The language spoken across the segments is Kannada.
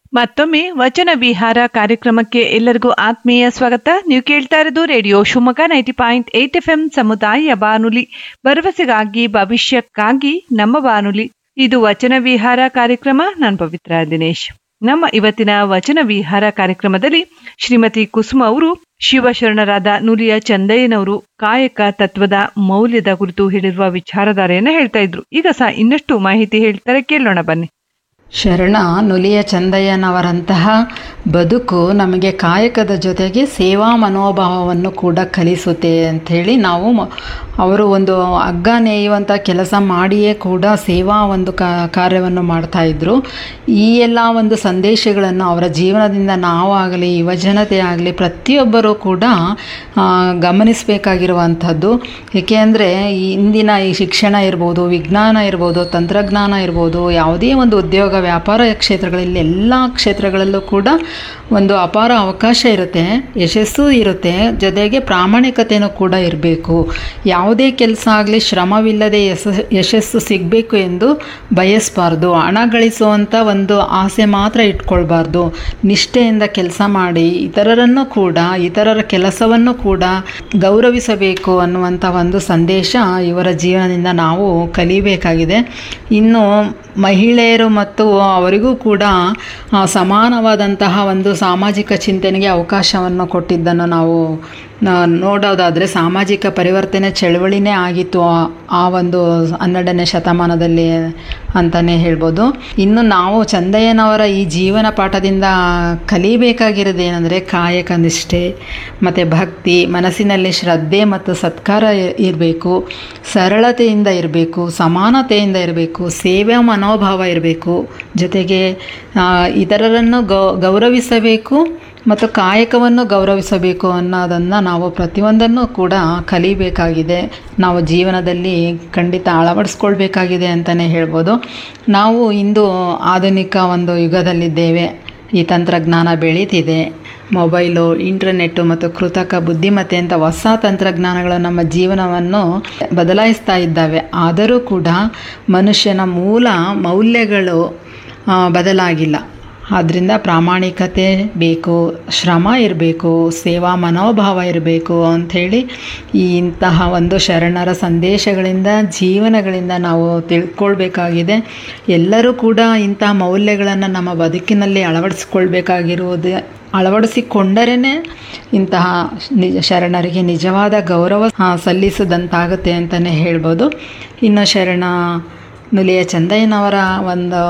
ಮತ್ತೊಮ್ಮೆ ವಚನ ವಿಹಾರ ಕಾರ್ಯಕ್ರಮಕ್ಕೆ ಎಲ್ಲರಿಗೂ ಆತ್ಮೀಯ ಸ್ವಾಗತ ನೀವು ಕೇಳ್ತಾ ಇರೋದು radio Shivamogga ninety point eight F M ಸಮುದಾಯ ಬಾನುಲಿ ಭರವಸೆಗಾಗಿ ಭವಿಷ್ಯಕ್ಕಾಗಿ ನಮ್ಮ ಬಾನುಲಿ ಇದು ವಚನ ವಿಹಾರ ಕಾರ್ಯಕ್ರಮ ನಾನು ಪವಿತ್ರ ದಿನೇಶ್ ನಮ್ಮ ಇವತ್ತಿನ ವಚನ ವಿಹಾರ ಕಾರ್ಯಕ್ರಮದಲ್ಲಿ ಶ್ರೀಮತಿ ಕುಸುಮ ಅವರು ಶಿವಶರಣರಾದ ನುಲಿಯ ಚಂದಯ್ಯನವರು ಕಾಯಕ ತತ್ವದ ಮೌಲ್ಯದ ಕುರಿತು ಹೇಳಿರುವ ವಿಚಾರಧಾರೆಯನ್ನ ಹೇಳ್ತಾ ಇದ್ರು ಈಗ ಸಹ ಇನ್ನಷ್ಟು ಮಾಹಿತಿ ಹೇಳ್ತಾರೆ ಕೇಳೋಣ ಬನ್ನಿ ಶರಣ ನುಲಿಯ ಚಂದಯ್ಯನವರಂತಹ ಬದುಕು ನಮಗೆ ಕಾಯಕದ ಜೊತೆಗೆ ಸೇವಾ ಮನೋಭಾವವನ್ನು ಕೂಡ ಕಲಿಸುತ್ತೆ ಅಂಥೇಳಿ ನಾವು ಮ- ಅವರು ಒಂದು ಹಗ್ಗ ನೇಯುವಂಥ ಕೆಲಸ ಮಾಡಿಯೇ ಕೂಡ ಸೇವಾ ಒಂದು ಕ ಕಾರ್ಯವನ್ನು ಮಾಡ್ತಾ ಇದ್ದರು ಈ ಎಲ್ಲ ಒಂದು ಸಂದೇಶಗಳನ್ನು ಅವರ ಜೀವನದಿಂದ ನಾವಾಗಲಿ ಯುವಜನತೆ ಆಗಲಿ ಪ್ರತಿಯೊಬ್ಬರೂ ಕೂಡ ಆ, ಗಮನಿಸಬೇಕಾಗಿರುವಂಥದ್ದು ಏಕೆ ಅಂದರೆ ಇಂದಿನ ಈ ಶಿಕ್ಷಣ ಇರ್ಬೋದು ವಿಜ್ಞಾನ ಇರ್ಬೋದು ತಂತ್ರಜ್ಞಾನ ಇರ್ಬೋದು ಯಾವುದೇ ಒಂದು ಉದ್ಯೋಗ ವ್ಯಾಪಾರ ಕ್ಷೇತ್ರಗಳಲ್ಲಿ ಎಲ್ಲ ಕ್ಷೇತ್ರಗಳಲ್ಲೂ ಕೂಡ ಒಂದು ಅಪಾರ ಅವಕಾಶ ಇರುತ್ತೆ ಯಶಸ್ಸು ಇರುತ್ತೆ ಜೊತೆಗೆ ಪ್ರಾಮಾಣಿಕತೆಯೂ ಕೂಡ ಇರಬೇಕು ಯಾವುದೇ ಕೆಲಸ ಆಗಲಿ ಶ್ರಮವಿಲ್ಲದೆ ಯಶ ಯಶಸ್ಸು ಸಿಗಬೇಕು ಎಂದು ಬಯಸಬಾರ್ದು ಹಣ ಗಳಿಸುವಂಥ ಒಂದು ಆಸೆ ಮಾತ್ರ ಇಟ್ಕೊಳ್ಬಾರ್ದು ನಿಷ್ಠೆಯಿಂದ ಕೆಲಸ ಮಾಡಿ ಇತರರನ್ನು ಕೂಡ ಇತರರ ಕೆಲಸವನ್ನು ಕೂಡ ಗೌರವಿಸಬೇಕು ಅನ್ನುವಂಥ ಒಂದು ಸಂದೇಶ ಇವರ ಜೀವನದಿಂದ ನಾವು ಕಲಿಬೇಕಾಗಿದೆ ಇನ್ನು ಮಹಿಳೆಯರು ಮತ್ತು ಅವರಿಗೂ ಕೂಡ ಆ, ಸಮಾನವಾದಂತಹ ಒಂದು ಸಾಮಾಜಿಕ ಚಿಂತನೆಗೆ ಅವಕಾಶವನ್ನು ಕೊಟ್ಟಿದ್ದನ್ನು ನಾವು ಆ, ನೋಡೋದಾದರೆ ಸಾಮಾಜಿಕ ಪರಿವರ್ತನೆ ಚಳವಳಿನೇ ಆಗಿತ್ತು ಆ- ಆ ಒಂದು ಹನ್ನೆರಡನೇ ಶತಮಾನದಲ್ಲಿ ಅಂತಲೇ ಹೇಳ್ಬೋದು ಇನ್ನು ನಾವು ಚಂದಯ್ಯನವರ ಈ ಜೀವನ ಪಾಠದಿಂದ ಕಲಿಬೇಕಾಗಿರೋದು ಏನಂದರೆ ಕಾಯಕ ನಿಷ್ಠೆ ಮತ್ತು ಭಕ್ತಿ ಮನಸ್ಸಿನಲ್ಲಿ ಶ್ರದ್ಧೆ ಮತ್ತು ಸತ್ಕಾರ ಇರಬೇಕು ಸರಳತೆಯಿಂದ ಇರಬೇಕು ಸಮಾನತೆಯಿಂದ ಇರಬೇಕು ಸೇವಾ ಮನೋಭಾವ ಇರಬೇಕು ಜೊತೆಗೆ ಆ, ಇತರರನ್ನು ಗೌ ಗೌರವಿಸಬೇಕು ಮತ್ತು ಕಾಯಕವನ್ನು ಗೌರವಿಸಬೇಕು ಅನ್ನೋದನ್ನು ನಾವು ಪ್ರತಿಯೊಂದನ್ನು ಕೂಡ ಕಲಿಬೇಕಾಗಿದೆ ನಾವು ಜೀವನದಲ್ಲಿ ಖಂಡಿತ ಅಳವಡಿಸ್ಕೊಳ್ಬೇಕಾಗಿದೆ ಅಂತಲೇ ಹೇಳ್ಬೋದು ನಾವು ಇಂದು ಆಧುನಿಕ ಒಂದು ಯುಗದಲ್ಲಿದ್ದೇವೆ ಈ ತಂತ್ರಜ್ಞಾನ ಬೆಳೀತಿದೆ ಮೊಬೈಲು ಇಂಟರ್ನೆಟ್ಟು ಮತ್ತು ಕೃತಕ ಬುದ್ಧಿಮತ್ತೆ ಅಂತ ಹೊಸ ತಂತ್ರಜ್ಞಾನಗಳು ನಮ್ಮ ಜೀವನವನ್ನು ಬದಲಾಯಿಸ್ತಾ ಇದ್ದಾವೆ ಆದರೂ ಕೂಡ ಮನುಷ್ಯನ ಮೂಲ ಮೌಲ್ಯಗಳು ಆ, ಬದಲಾಗಿಲ್ಲ ಆದ್ದರಿಂದ ಪ್ರಾಮಾಣಿಕತೆ ಬೇಕು ಶ್ರಮ ಇರಬೇಕು ಸೇವಾ ಮನೋಭಾವ ಇರಬೇಕು ಅಂಥೇಳಿ ಈ ಇಂತಹ ಒಂದು ಶರಣರ ಸಂದೇಶಗಳಿಂದ ಜೀವನಗಳಿಂದ ನಾವು ತಿಳ್ಕೊಳ್ಬೇಕಾಗಿದೆ ಎಲ್ಲರೂ ಕೂಡ ಇಂತಹ ಮೌಲ್ಯಗಳನ್ನು ನಮ್ಮ ಬದುಕಿನಲ್ಲಿ ಅಳವಡಿಸ್ಕೊಳ್ಬೇಕಾಗಿರುವುದು ಅಳವಡಿಸಿಕೊಂಡರೇ ಇಂತಹ ನಿಜ ಶರಣರಿಗೆ ನಿಜವಾದ ಗೌರವ ಆ, ಸಲ್ಲಿಸಿದಂತಾಗುತ್ತೆ ಅಂತಲೇ ಹೇಳ್ಬೋದು ಇನ್ನು ಶರಣ ನುಲಿಯ ಚಂದಯ್ಯನವರ ಒಂದು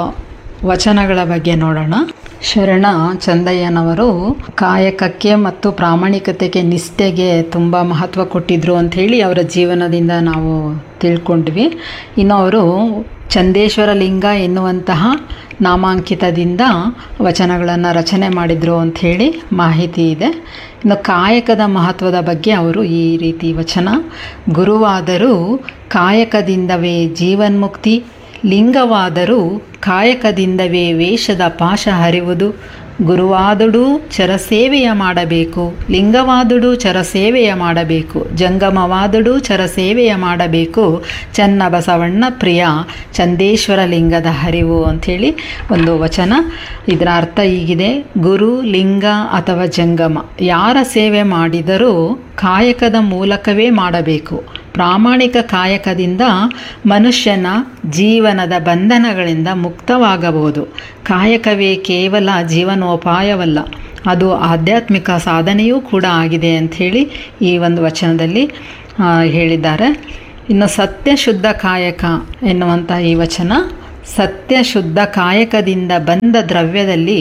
ವಚನಗಳ ಬಗ್ಗೆ ನೋಡೋಣ ಶರಣ ಚಂದಯ್ಯನವರು ಕಾಯಕಕ್ಕೆ ಮತ್ತು ಪ್ರಾಮಾಣಿಕತೆಗೆ ನಿಷ್ಠೆಗೆ ತುಂಬ ಮಹತ್ವ ಕೊಟ್ಟಿದ್ರು ಅಂಥೇಳಿ ಅವರ ಜೀವನದಿಂದ ನಾವು ತಿಳ್ಕೊಂಡ್ವಿ ಇನ್ನು ಅವರು ಚಂದೇಶ್ವರ ಲಿಂಗ ಎನ್ನುವಂತಹ ನಾಮಾಂಕಿತದಿಂದ ವಚನಗಳನ್ನು ರಚನೆ ಮಾಡಿದರು ಅಂಥೇಳಿ ಮಾಹಿತಿ ಇದೆ ಇನ್ನು ಕಾಯಕದ ಮಹತ್ವದ ಬಗ್ಗೆ ಅವರು ಈ ರೀತಿ ವಚನ ಗುರುವಾದರೂ ಕಾಯಕದಿಂದವೇ ಜೀವನ್ಮುಕ್ತಿ ಲಿಂಗವಾದರೂ ಕಾಯಕದಿಂದವೇ ವೇಷದ ಪಾಶ ಹರಿವುದು ಗುರುವಾದಡೂ ಚರಸೇವೆಯ ಮಾಡಬೇಕು ಲಿಂಗವಾದಡೂ ಚರಸೇವೆಯ ಮಾಡಬೇಕು ಜಂಗಮವಾದಡೂ ಚರಸೇವೆಯ ಮಾಡಬೇಕು ಚನ್ನ ಬಸವಣ್ಣ ಪ್ರಿಯ ಚಂದೇಶ್ವರ ಲಿಂಗದ ಹರಿವು ಅಂಥೇಳಿ ಒಂದು ವಚನ ಇದರ ಅರ್ಥ ಹೀಗಿದೆ ಗುರು ಲಿಂಗ ಅಥವಾ ಜಂಗಮ ಯಾರ ಸೇವೆ ಮಾಡಿದರೂ ಕಾಯಕದ ಮೂಲಕವೇ ಮಾಡಬೇಕು ಪ್ರಾಮಾಣಿಕ ಕಾಯಕದಿಂದ ಮನುಷ್ಯನ ಜೀವನದ ಬಂಧನಗಳಿಂದ ಮುಕ್ತವಾಗಬಹುದು ಕಾಯಕವೇ ಕೇವಲ ಜೀವನೋಪಾಯವಲ್ಲ ಅದು ಆಧ್ಯಾತ್ಮಿಕ ಸಾಧನೆಯೂ ಕೂಡ ಆಗಿದೆ ಅಂಥೇಳಿ ಈ ಒಂದು ವಚನದಲ್ಲಿ ಆ, ಹೇಳಿದ್ದಾರೆ ಇನ್ನು ಸತ್ಯ ಶುದ್ಧ ಕಾಯಕ ಎನ್ನುವಂಥ ಈ ವಚನ ಸತ್ಯ ಶುದ್ಧ ಕಾಯಕದಿಂದ ಬಂದ ದ್ರವ್ಯದಲ್ಲಿ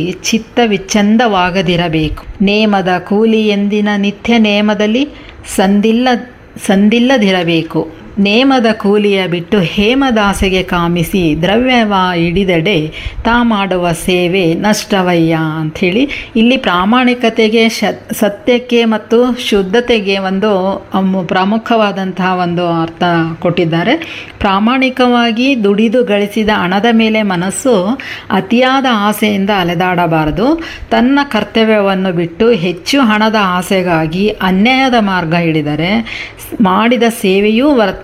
ಚಿತ್ತವಿಚ್ಛಂದವಾಗದಿರಬೇಕು ನೇಮದ ಕೂಲಿ ಎಂದಿನ ನಿತ್ಯ ನೇಮದಲ್ಲಿ ಸಂದಿಲ್ಲ ಸಂದಿಲ್ಲದಿರಬೇಕು ನೇಮದ ಕೂಲಿಯ ಬಿಟ್ಟು ಹೇಮದಾಸೆಗೆ ಕಾಮಿಸಿ ದ್ರವ್ಯವ ಹಿಡಿದಡೆ ತಾ ಮಾಡುವ ಸೇವೆ ನಷ್ಟವಯ್ಯ ಅಂಥೇಳಿ ಇಲ್ಲಿ ಪ್ರಾಮಾಣಿಕತೆಗೆ ಶ ಸತ್ಯಕ್ಕೆ ಮತ್ತು ಶುದ್ಧತೆಗೆ ಒಂದು ಅಮ್- ಪ್ರಮುಖವಾದಂತಹ ಒಂದು ಅರ್ಥ ಕೊಟ್ಟಿದ್ದಾರೆ ಪ್ರಾಮಾಣಿಕವಾಗಿ ದುಡಿದು ಗಳಿಸಿದ ಹಣದ ಮೇಲೆ ಮನಸ್ಸು ಅತಿಯಾದ ಆಸೆಯಿಂದ ಅಲೆದಾಡಬಾರದು ತನ್ನ ಕರ್ತವ್ಯವನ್ನು ಬಿಟ್ಟು ಹೆಚ್ಚು ಹಣದ ಆಸೆಗಾಗಿ ಅನ್ಯಾಯದ ಮಾರ್ಗ ಹಿಡಿದರೆ ಮಾಡಿದ ಸೇವೆಯೂ ವ್ಯರ್-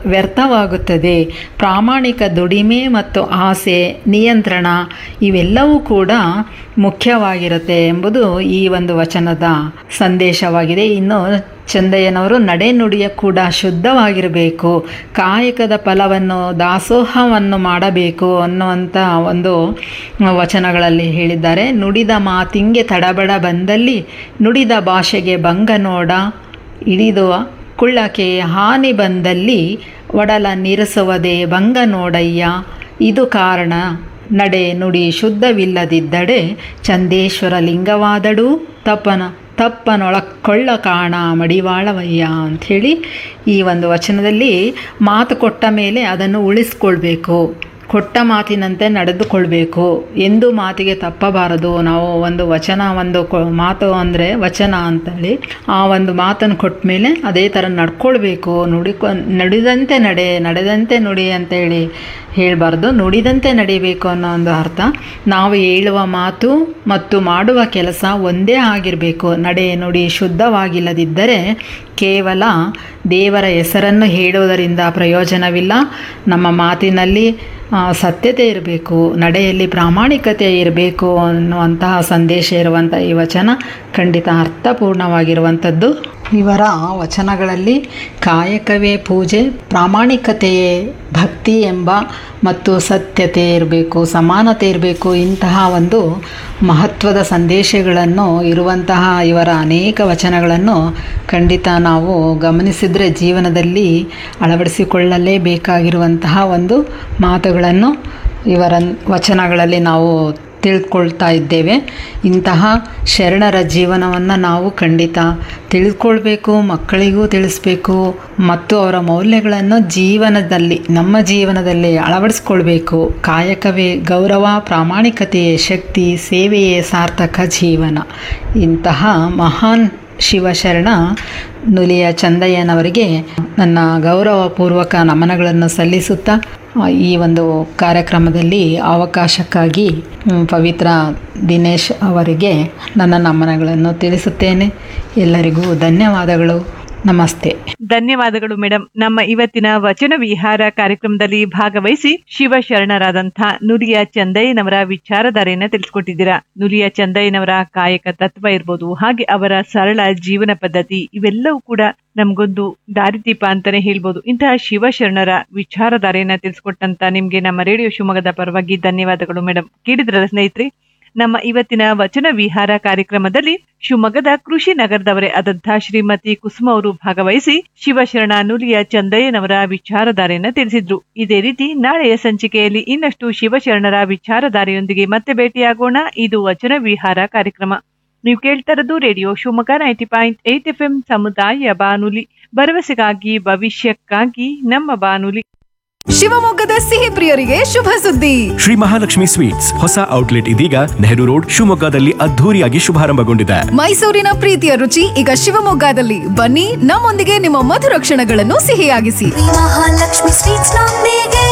ವ್ಯರ್ಥವಾಗುತ್ತದೆ ಪ್ರಾಮಾಣಿಕ ದುಡಿಮೆ ಮತ್ತು ಆಸೆ ನಿಯಂತ್ರಣ ಇವೆಲ್ಲವೂ ಕೂಡ ಮುಖ್ಯವಾಗಿರುತ್ತೆ ಎಂಬುದು ಈ ಒಂದು ವಚನದ ಸಂದೇಶವಾಗಿದೆ ಇನ್ನು ಚಂದಯ್ಯನವರು ನಡೆನುಡಿಯ ಕೂಡ ಶುದ್ಧವಾಗಿರಬೇಕು ಕಾಯಕದ ಫಲವನ್ನು ದಾಸೋಹವನ್ನು ಮಾಡಬೇಕು ಅನ್ನುವಂಥ ಒಂದು ವಚನಗಳಲ್ಲಿ ಹೇಳಿದ್ದಾರೆ ನುಡಿದ ಮಾತಿಂಗೆ ತಡಬಡ ಬಂದಲ್ಲಿ ನುಡಿದ ಭಾಷೆಗೆ ಭಂಗ ನೋಡ ಹಿಡಿದುವ ಕುಳ್ಳಕ್ಕೆ ಹಾನಿ ಬಂದಲ್ಲಿ ಒಡಲ ನಿರಸುವುದೇ ಭಂಗ ನೋಡಯ್ಯ ಇದು ಕಾರಣ ನಡೆ ನುಡಿ ಶುದ್ಧವಿಲ್ಲದಿದ್ದಡೆ ಚಂದೇಶ್ವರ ಲಿಂಗವಾದಡೂ ತಪ್ಪನ ತಪ್ಪನೊಳಕ್ಕೊಳ್ಳ ಕಾಣ ಮಡಿವಾಳವಯ್ಯ ಅಂಥೇಳಿ ಈ ಒಂದು ವಚನದಲ್ಲಿ ಮಾತು ಕೊಟ್ಟ ಮೇಲೆ ಅದನ್ನು ಉಳಿಸ್ಕೊಳ್ಬೇಕು ಕೊಟ್ಟ ಮಾತಿನಂತೆ ನಡೆದುಕೊಳ್ಬೇಕು ಎಂದು ಮಾತಿಗೆ ತಪ್ಪಬಾರದು ನಾವು ಒಂದು ವಚನ ಒಂದು ಕೊ ಮಾತು ಅಂದರೆ ವಚನ ಅಂತೇಳಿ ಆ ಒಂದು ಮಾತನ್ನು ಕೊಟ್ಟ ಮೇಲೆ ಅದೇ ಥರ ನಡ್ಕೊಳ್ಬೇಕು ನುಡಿಕೊ ನುಡಿದಂತೆ ನಡೆ ನಡೆದಂತೆ ನುಡಿ ಅಂತೇಳಿ ಹೇಳಬಾರ್ದು ನುಡಿದಂತೆ ನಡಿಬೇಕು ಅನ್ನೋ ಒಂದು ಅರ್ಥ ನಾವು ಹೇಳುವ ಮಾತು ಮತ್ತು ಮಾಡುವ ಕೆಲಸ ಒಂದೇ ಆಗಿರಬೇಕು ನಡೆ ನುಡಿ ಶುದ್ಧವಾಗಿಲ್ಲದಿದ್ದರೆ ಕೇವಲ ದೇವರ ಹೆಸರನ್ನು ಹೇಳುವುದರಿಂದ ಪ್ರಯೋಜನವಿಲ್ಲ ನಮ್ಮ ಮಾತಿನಲ್ಲಿ ಸತ್ಯತೆ ಇರಬೇಕು ನಡೆಯಲ್ಲಿ ಪ್ರಾಮಾಣಿಕತೆ ಇರಬೇಕು ಅನ್ನುವಂತಹ ಸಂದೇಶ ಇರುವಂಥ ಈ ವಚನ ಖಂಡಿತ ಅರ್ಥಪೂರ್ಣವಾಗಿರುವಂಥದ್ದು ಇವರ ವಚನಗಳಲ್ಲಿ ಕಾಯಕವೇ ಪೂಜೆ ಪ್ರಾಮಾಣಿಕತೆಯೇ ಭಕ್ತಿ ಎಂಬ ಮತ್ತು ಸತ್ಯತೆ ಇರಬೇಕು ಸಮಾನತೆ ಇರಬೇಕು ಇಂತಹ ಒಂದು ಮಹತ್ವದ ಸಂದೇಶಗಳನ್ನು ಇರುವಂತಹ ಇವರ ಅನೇಕ ವಚನಗಳನ್ನು ಖಂಡಿತ ನಾವು ಗಮನಿಸಿದರೆ ಜೀವನದಲ್ಲಿ ಅಳವಡಿಸಿಕೊಳ್ಳಲೇಬೇಕಾಗಿರುವಂತಹ ಒಂದು ಮಾತುಗಳನ್ನು ಇವರ ವಚನಗಳಲ್ಲಿ ನಾವು ತಿಳ್ಕೊಳ್ತಾ ಇದ್ದೇವೆ ಇಂತಹ ಶರಣರ ಜೀವನವನ್ನು ನಾವು ಖಂಡಿತ ತಿಳ್ಕೊಳ್ಬೇಕು ಮಕ್ಕಳಿಗೂ ತಿಳಿಸ್ಬೇಕು ಮತ್ತು ಅವರ ಮೌಲ್ಯಗಳನ್ನು ಜೀವನದಲ್ಲಿ ನಮ್ಮ ಜೀವನದಲ್ಲಿ ಅಳವಡಿಸ್ಕೊಳ್ಬೇಕು ಕಾಯಕವೇ ಗೌರವ ಪ್ರಾಮಾಣಿಕತೆಯೇ ಶಕ್ತಿ ಸೇವೆಯೇ ಸಾರ್ಥಕ ಜೀವನ ಇಂತಹ ಮಹಾನ್ ಶಿವಶರಣ ನುಲಿಯ ಚಂದಯ್ಯನವರಿಗೆ ನನ್ನ ಗೌರವಪೂರ್ವಕ ನಮನಗಳನ್ನು ಸಲ್ಲಿಸುತ್ತಾ ಈ ಒಂದು ಕಾರ್ಯಕ್ರಮದಲ್ಲಿ ಅವಕಾಶಕ್ಕಾಗಿ ಪವಿತ್ರ ದಿನೇಶ್ ಅವರಿಗೆ ನನ್ನ ನಮನಗಳನ್ನು ತಿಳಿಸುತ್ತೇನೆ ಎಲ್ಲರಿಗೂ ಧನ್ಯವಾದಗಳು ನಮಸ್ತೆ ಧನ್ಯವಾದಗಳು ಮೇಡಮ್ ನಮ್ಮ ಇವತ್ತಿನ ವಚನ ವಿಹಾರ ಕಾರ್ಯಕ್ರಮದಲ್ಲಿ ಭಾಗವಹಿಸಿ ಶಿವಶರಣರಾದಂತಹ ನುಲಿಯ ಚಂದಯ್ಯನವರ ವಿಚಾರಧಾರೆಯನ್ನ ತಿಳಿಸ್ಕೊಟ್ಟಿದ್ದೀರಾ ನುಲಿಯ ಚಂದಯ್ಯನವರ ಕಾಯಕ ತತ್ವ ಇರ್ಬೋದು ಹಾಗೆ ಅವರ ಸರಳ ಜೀವನ ಪದ್ಧತಿ ಇವೆಲ್ಲವೂ ಕೂಡ ನಮ್ಗೊಂದು ದಾರಿದೀಪ ಅಂತಾನೆ ಹೇಳ್ಬೋದು ಇಂತಹ ಶಿವಶರಣರ ವಿಚಾರಧಾರೆಯನ್ನ ತಿಳಿಸ್ಕೊಟ್ಟಂತ ನಿಮ್ಗೆ ನಮ್ಮ ರೇಡಿಯೋ ಶಿವಮೊಗ್ಗದ ಪರವಾಗಿ ಧನ್ಯವಾದಗಳು ಮೇಡಮ್ ಕೇಳಿದ್ರಲ್ಲ ಸ್ನೇಹಿತರೆ ನಮ್ಮ ಇವತ್ತಿನ ವಚನ ವಿಹಾರ ಕಾರ್ಯಕ್ರಮದಲ್ಲಿ ಶಿವಮೊಗ್ಗದ ಕೃಷಿ ನಗರದವರೇ ಆದಂತಹ ಶ್ರೀಮತಿ ಕುಸುಮ ಅವರು ಭಾಗವಹಿಸಿ ಶಿವಶರಣ ನುಲಿಯ ಚಂದಯ್ಯನವರ ವಿಚಾರಧಾರೆಯನ್ನ ತಿಳಿಸಿದ್ರು ಇದೇ ರೀತಿ ನಾಳೆಯ ಸಂಚಿಕೆಯಲ್ಲಿ ಇನ್ನಷ್ಟು ಶಿವಶರಣರ ವಿಚಾರಧಾರೆಯೊಂದಿಗೆ ಮತ್ತೆ ಭೇಟಿಯಾಗೋಣ ಇದು ವಚನ ವಿಹಾರ ಕಾರ್ಯಕ್ರಮ ನೀವು ಕೇಳ್ತಾ ಇರೋದು radio Shivamogga ninety point eight F M ಸಮುದಾಯ ಬಾನುಲಿ ಭರವಸೆಗಾಗಿ ಭವಿಷ್ಯಕ್ಕಾಗಿ ನಮ್ಮ ಬಾನುಲಿ ಶಿವಮೊಗ್ಗದ ಸಿಹಿ ಪ್ರಿಯರಿಗೆ ಶುಭ ಸುದ್ದಿ ಶ್ರೀ ಮಹಾಲಕ್ಷ್ಮಿ ಸ್ವೀಟ್ಸ್ ಹೊಸ ಔಟ್ಲೆಟ್ ಇದೀಗ ನೆಹರು ರೋಡ್ ಶಿವಮೊಗ್ಗದಲ್ಲಿ ಅದ್ಧೂರಿಯಾಗಿ ಶುಭಾರಂಭಗೊಂಡಿದೆ ಮೈಸೂರಿನ ಪ್ರೀತಿಯ ರುಚಿ ಈಗ ಶಿವಮೊಗ್ಗದಲ್ಲಿ ಬನ್ನಿ ನಮ್ಮೊಂದಿಗೆ ನಿಮ್ಮ ಮಧುರ ಕ್ಷಣಗಳನ್ನು ಸಿಹಿಯಾಗಿಸಿ ಮಹಾಲಕ್ಷ್ಮಿ ಸ್ವೀಟ್ಸ್ ನೊಂದಿಗೆ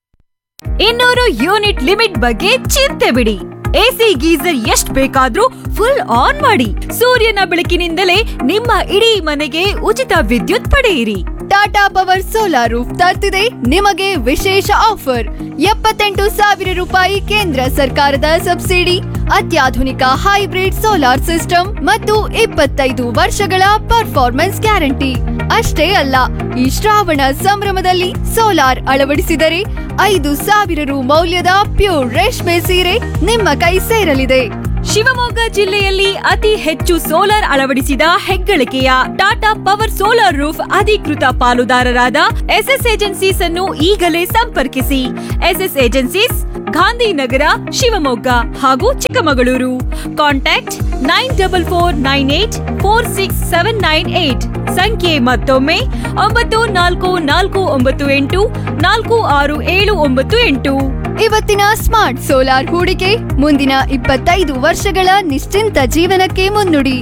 ಇನ್ನೂರು ಯೂನಿಟ್ ಲಿಮಿಟ್ ಬಗ್ಗೆ ಚಿಂತೆ ಬಿಡಿ ಎಸಿ ಗೀಸರ್ ಎಷ್ಟ್ ಬೇಕಾದ್ರೂ ಫುಲ್ ಆನ್ ಮಾಡಿ ಸೂರ್ಯನ ಬೆಳಕಿನಿಂದಲೇ ನಿಮ್ಮ ಇಡೀ ಮನೆಗೆ ಉಚಿತ ವಿದ್ಯುತ್ ಪಡೆಯಿರಿ ಟಾಟಾ ಪವರ್ ಸೋಲಾರ್ ರೂಫ್ ತರ್ತಿದೆ ನಿಮಗೆ ವಿಶೇಷ ಆಫರ್ ಎಪ್ಪತ್ತೆಂಟು ಸಾವಿರ ರೂಪಾಯಿ ಕೇಂದ್ರ ಸರ್ಕಾರದ ಸಬ್ಸಿಡಿ ಅತ್ಯಾಧುನಿಕ ಹೈಬ್ರಿಡ್ ಸೋಲಾರ್ ಸಿಸ್ಟಮ್ ಮತ್ತು ಇಪ್ಪತ್ತೈದು ವರ್ಷಗಳ ಪರ್ಫಾರ್ಮೆನ್ಸ್ ಗ್ಯಾರಂಟಿ ಅಷ್ಟೇ ಅಲ್ಲ ಈ ಶ್ರಾವಣ ಸಂಭ್ರಮದಲ್ಲಿ ಸೋಲಾರ್ ಅಳವಡಿಸಿದರೆ ಐದು ಸಾವಿರ ರು ಮೌಲ್ಯದ ಪ್ಯೂರ್ ರೇಷ್ಮೆ ಸೀರೆ ನಿಮ್ಮ ಕೈ ಸೇರಲಿದೆ ಶಿವಮೊಗ್ಗ ಜಿಲ್ಲೆಯಲ್ಲಿ ಅತಿ ಹೆಚ್ಚು ಸೋಲಾರ್ ಅಳವಡಿಸಿದ ಹೆಗ್ಗಳಿಕೆಯ ಟಾಟಾ ಪವರ್ ಸೋಲಾರ್ ರೂಫ್ ಅಧಿಕೃತ ಪಾಲುದಾರರಾದ ಎಸ್ಎಸ್ ಏಜೆನ್ಸೀಸ್ ಅನ್ನು ಈಗಲೇ ಸಂಪರ್ಕಿಸಿ ಎಸ್ಎಸ್ ಏಜೆನ್ಸೀಸ್ ಗಾಂಧಿನಗರ ಶಿವಮೊಗ್ಗ ಹಾಗೂ Chikkamagaluru contact nine double four nine eight four six seven nine eight ಸಂಖ್ಯೆ ಮತ್ತೊಮ್ಮೆ ಒಂಬತ್ತು ನಾಲ್ಕು ನಾಲ್ಕು ಒಂಬತ್ತು ಎಂಟು ನಾಲ್ಕು ಆರು ಏಳು ಒಂಬತ್ತು ಎಂಟು ಇವತ್ತಿನ ಸ್ಮಾರ್ಟ್ ಸೋಲಾರ್ ಹೂಡಿಕೆ ಮುಂದಿನ ಇಪ್ಪತ್ತೈದು ವರ್ಷಗಳ ನಿಶ್ಚಿಂತ ಜೀವನಕ್ಕೆ ಮುನ್ನುಡಿ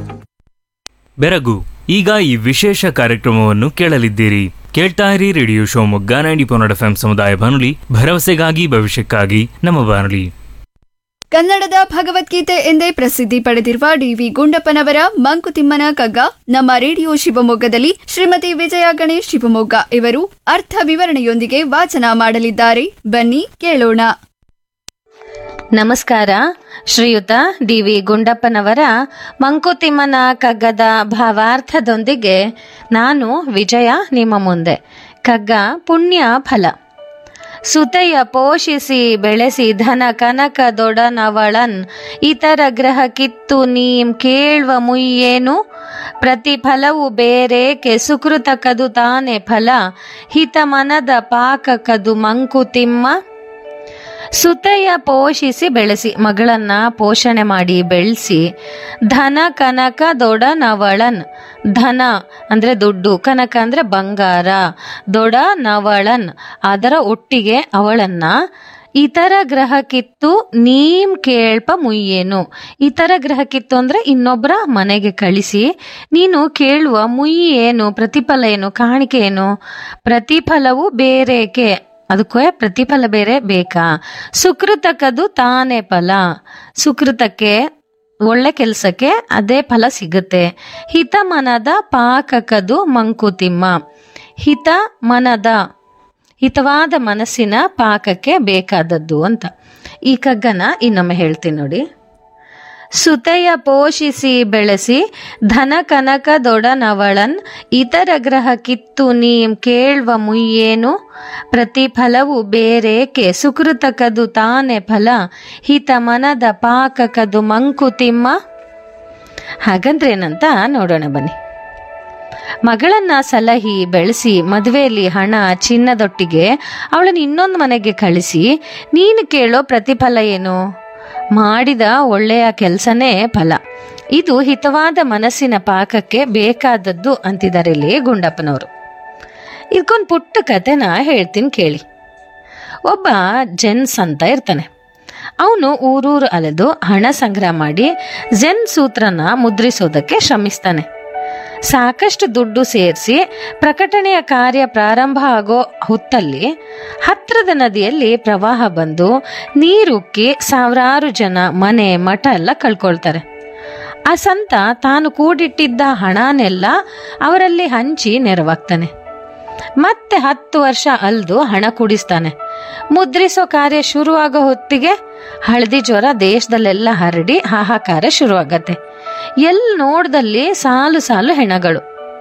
ಬೆರಗು ಈಗ ಈ ವಿಶೇಷ ಕಾರ್ಯಕ್ರಮವನ್ನು ಕೇಳಲಿದ್ದೀರಿ ಕೇಳ್ತಾ ಇರಿ ರೇಡಿಯೋ ಶಿವಮೊಗ್ಗ ನೈಂಟಿ ಪೊನ್ನಡ ಎಫ್ ಸಮುದಾಯ ಬಾನುಲಿ ಭರವಸೆಗಾಗಿ ಭವಿಷ್ಯಕ್ಕಾಗಿ ನಮ್ಮ ಬಾನುಲಿ ಕನ್ನಡದ ಭಗವದ್ಗೀತೆ ಎಂದೇ ಪ್ರಸಿದ್ಧಿ ಪಡೆದಿರುವ ಡಿವಿ ಗುಂಡಪ್ಪನವರ ಮಂಕುತಿಮ್ಮನ ಕಗ್ಗ ನಮ್ಮ ರೇಡಿಯೋ ಶಿವಮೊಗ್ಗದಲ್ಲಿ ಶ್ರೀಮತಿ ವಿಜಯ ಗಣೇಶ್ ಶಿವಮೊಗ್ಗ ಇವರು ಅರ್ಥ ವಿವರಣೆಯೊಂದಿಗೆ ವಾಚನ ಮಾಡಲಿದ್ದಾರೆ ಬನ್ನಿ ಕೇಳೋಣ ನಮಸ್ಕಾರ ಶ್ರೀಯುತ ಡಿ ವಿ ಗುಂಡಪ್ಪನವರ ಮಂಕುತಿಮ್ಮನ ಕಗ್ಗದ ಭಾವಾರ್ಥದೊಂದಿಗೆ ನಾನು ವಿಜಯ ನಿಮ್ಮ ಮುಂದೆ ಕಗ್ಗ ಪುಣ್ಯ ಫಲ ಸುತೆಯ ಪೋಷಿಸಿ ಬೆಳೆಸಿ ಧನ ಕನಕ ದೊಡನವಳನ್ ಇತರ ಗ್ರಹ ಕಿತ್ತು ನೀಂ ಕೇಳುವ ಮುಯ್ಯೇನು ಪ್ರತಿಫಲವು ಬೇರೇಕೆ ಸುಕೃತ ಕದು ತಾನೆ ಫಲ ಹಿತ ಮನದ ಪಾಕ ಕದು ಮಂಕುತಿಮ್ಮ ಸುತೆಯ ಪೋಷಿಸಿ ಬೆಳೆಸಿ ಮಗಳನ್ನ ಪೋಷಣೆ ಮಾಡಿ ಬೆಳೆಸಿ ಧನ ಕನಕ ದೊಡ ನವಳನ್ ಧನ ಅಂದ್ರೆ ದುಡ್ಡು ಕನಕ ಅಂದ್ರೆ ಬಂಗಾರ ದೊಡ ನವಳನ್ ಅದರ ಒಟ್ಟಿಗೆ ಅವಳನ್ನ ಇತರ ಗ್ರಹಕ್ಕಿತ್ತು ನೀಮ್ ಕೇಳ್ಪ ಮುಯ್ಯೇನು ಇತರ ಗ್ರಹಕ್ಕಿತ್ತು ಅಂದ್ರೆ ಇನ್ನೊಬ್ಬರ ಮನೆಗೆ ಕಳಿಸಿ ನೀನು ಕೇಳುವ ಮುಯ್ಯಿ ಏನು ಪ್ರತಿಫಲ ಏನು ಕಾಣಿಕೆ ಏನು ಪ್ರತಿಫಲವು ಬೇರೇಕೆ ಅದಕ್ಕೆ ಪ್ರತಿಫಲ ಬೇರೆ ಬೇಕಾ ಸುಕೃತಕ್ಕದು ತಾನೇ ಫಲ ಸುಕೃತಕ್ಕೆ ಒಳ್ಳೆ ಕೆಲಸಕ್ಕೆ ಅದೇ ಫಲ ಸಿಗುತ್ತೆ ಹಿತ ಮನದ ಪಾಕಕದು ಮಂಕುತಿಮ್ಮ ಹಿತ ಮನದ ಹಿತವಾದ ಮನಸ್ಸಿನ ಪಾಕಕ್ಕೆ ಬೇಕಾದದ್ದು ಅಂತ ಈ ಕಗ್ಗನ ಇನ್ನೊಮ್ಮೆ ಹೇಳ್ತೀನಿ ನೋಡಿ ಸುತೆಯ ಪೋಷಿಸಿ ಬೆಳೆಸಿ ಧನ ಕನಕ ದೊಡನವಳನ್ ಇತರ ಗ್ರಹ ಕಿತ್ತು ನೀಂ ಕೇಳುವ ಮುಯ್ಯೇನು ಪ್ರತಿಫಲವು ಬೇರೇಕೆ ಸುಕೃತಕದು ತಾನೆ ಫಲ ಹಿತ ಮನದ ಪಾಕಕದು ಮಂಕುತಿಮ್ಮ ಹಾಗಂದ್ರೇನಂತ ನೋಡೋಣ ಬನ್ನಿ ಮಗಳನ್ನ ಸಲಹಿ ಬೆಳೆಸಿ ಮದುವೆಯಲ್ಲಿ ಹಣ ಚಿನ್ನದೊಟ್ಟಿಗೆ ಅವಳನ್ನ ಇನ್ನೊಂದು ಮನೆಗೆ ಕಳಿಸಿ ನೀನು ಕೇಳೋ ಪ್ರತಿಫಲ ಏನು ಮಾಡಿದ ಒಳ್ಳೆಯ ಕೆಲಸನೇ ಫಲ ಇದು ಹಿತವಾದ ಮನಸ್ಸಿನ ಪಾಕಕ್ಕೆ ಬೇಕಾದದ್ದು ಅಂತಿದ್ದಾರೆ ಇಲ್ಲಿ ಗುಂಡಪ್ಪನವರು ಇದಕ್ಕೊಂದು ಪುಟ್ಟ ಕಥೆನ ಹೇಳ್ತೀನಿ ಕೇಳಿ ಒಬ್ಬ ಜೆನ್ಸ್ ಅಂತ ಇರ್ತಾನೆ ಅವನು ಊರೂರು ಅಲೆದು ಹಣ ಸಂಗ್ರಹ ಮಾಡಿ ಜೆನ್ ಸೂತ್ರನ ಮುದ್ರಿಸೋದಕ್ಕೆ ಶ್ರಮಿಸ್ತಾನೆ ಸಾಕಷ್ಟು ದುಡ್ಡು ಸೇರಿಸಿ ಪ್ರಕಟಣೆಯ ಕಾರ್ಯ ಪ್ರಾರಂಭ ಆಗೋ ಹೊತ್ತಲ್ಲಿ ಹತ್ರದ ನದಿಯಲ್ಲಿ ಪ್ರವಾಹ ಬಂದು ನೀರುಕ್ಕಿ ಸಾವಿರಾರು ಜನ ಮನೆ ಮಠ ಎಲ್ಲ ಕಳ್ಕೊಳ್ತಾರೆ ಆ ಸಂತ ತಾನು ಕೂಡಿಟ್ಟಿದ್ದ ಹಣನೆಲ್ಲ ಅವರಲ್ಲಿ ಹಂಚಿ ನೆರವಾಗ್ತಾನೆ ಮತ್ತೆ ಹತ್ತು ವರ್ಷ ಅಲ್ದು ಹಣ ಕೂಡಿಸ್ತಾನೆ ಮುದ್ರಿಸೋ ಕಾರ್ಯ ಶುರುವಾಗೋ ಹೊತ್ತಿಗೆ ಹಳದಿ ಜ್ವರ ದೇಶದಲ್ಲೆಲ್ಲ ಹರಡಿ ಹಾಹಾಕಾರ ಶುರುವಾಗತ್ತೆ ಎಲ್ಲಿ ನೋಡ್ದಲ್ಲಿ ಸಾಲು ಸಾಲು ಹೆಣಗಳು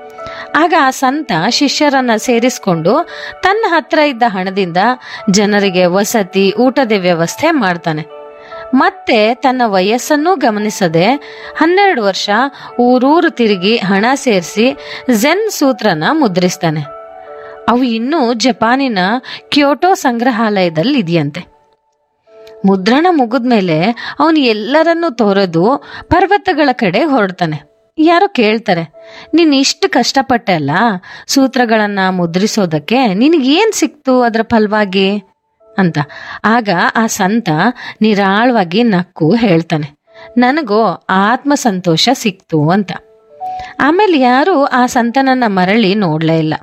ಆಗ ಆ ಸಂತ ಶಿಷ್ಯರನ್ನ ಸೇರಿಸ್ಕೊಂಡು ತನ್ನ ಹತ್ರ ಇದ್ದ ಹಣದಿಂದ ಜನರಿಗೆ ವಸತಿ ಊಟದ ವ್ಯವಸ್ಥೆ ಮಾಡ್ತಾನೆ ಮತ್ತೆ ತನ್ನ ವಯಸ್ಸನ್ನೂ ಗಮನಿಸದೆ ಹನ್ನೆರಡು ವರ್ಷ ಊರೂರು ತಿರುಗಿ ಹಣ ಸೇರಿಸಿ ಝೆನ್ ಸೂತ್ರನ ಮುದ್ರಿಸ್ತಾನೆ ಅವು ಇನ್ನೂ ಜಪಾನಿನ ಕ್ಯೋಟೋ ಸಂಗ್ರಹಾಲಯದಲ್ಲಿ ಇದೆಯಂತೆ ಮುದ್ರಣ ಮುಗಿದ್ಮೇಲೆ ಅವನು ಎಲ್ಲರನ್ನೂ ತೊರೆದು ಪರ್ವತಗಳ ಕಡೆ ಹೊರಡ್ತಾನೆ ಯಾರೋ ಕೇಳ್ತಾರೆ ನೀನ್ ಇಷ್ಟು ಕಷ್ಟಪಟ್ಟೆ ಅಲ್ಲ ಸೂತ್ರಗಳನ್ನ ಮುದ್ರಿಸೋದಕ್ಕೆ ನಿನಗೇನ್ ಸಿಕ್ತು ಅದರ ಫಲವಾಗಿ ಅಂತ ಆಗ ಆ ಸಂತ ನಿರಾಳವಾಗಿ ನಕ್ಕು ಹೇಳ್ತಾನೆ ನನಗೋ ಆತ್ಮ ಸಂತೋಷ ಸಿಕ್ತು ಅಂತ ಆಮೇಲೆ ಯಾರು ಆ ಸಂತನನ್ನ ಮರಳಿ ನೋಡ್ಲೇ ಇಲ್ಲ